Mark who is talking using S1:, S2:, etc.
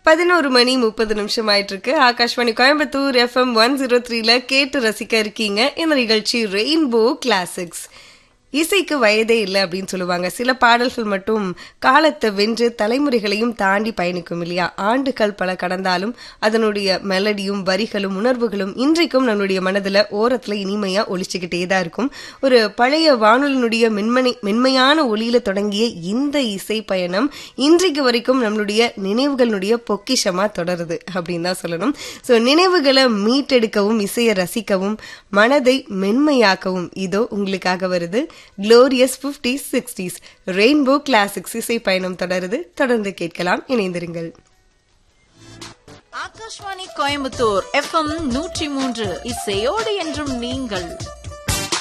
S1: பதினோரு மணி முப்பது நிமிஷம் ஆயிட்டு இருக்கு Akashvani Coimbatore FM one zero த்ரீல கேட்டு ரசிக்க இருக்கீங்க இந்த நிகழ்ச்சி ரெயின்போ கிளாசிக்ஸ் இசைக்கு வயதே இல்லை அப்படின்னு சொல்லுவாங்க சில பாடல்கள் மட்டும் காலத்தை வென்று தலைமுறைகளையும் தாண்டி பயணிக்கும் இல்லையா ஆண்டுகள் பல கடந்தாலும் அதனுடைய மெலடியும் வரிகளும் உணர்வுகளும் இன்றைக்கும் நம்மளுடைய மனதுல ஓரத்துல இனிமையா ஒழிச்சுக்கிட்டே தான் இருக்கும் ஒரு பழைய வானொலியினுடைய மென்மனை மென்மையான ஒளியில தொடங்கிய இந்த இசை பயணம் இன்றைக்கு வரைக்கும் நம்மளுடைய நினைவுகளுடைய பொக்கிஷமா தொடருது அப்படின்னு தான் சொல்லணும் ஸோ நினைவுகளை மீட்டெடுக்கவும் இசையை ரசிக்கவும் மனதை மென்மையாக்கவும் இதோ உங்களுக்காக வருது glorious fifties sixties rainbow classics இசை பயணம் தொடருது தொடர்ந்து கேட்கலாம் இணைந்திருங்கள்
S2: ஆகாஷ்வாணி கோயம்புத்தூர் எஃப்எம் நூற்றி மூன்று இசையோடு என்றும் நீங்கள்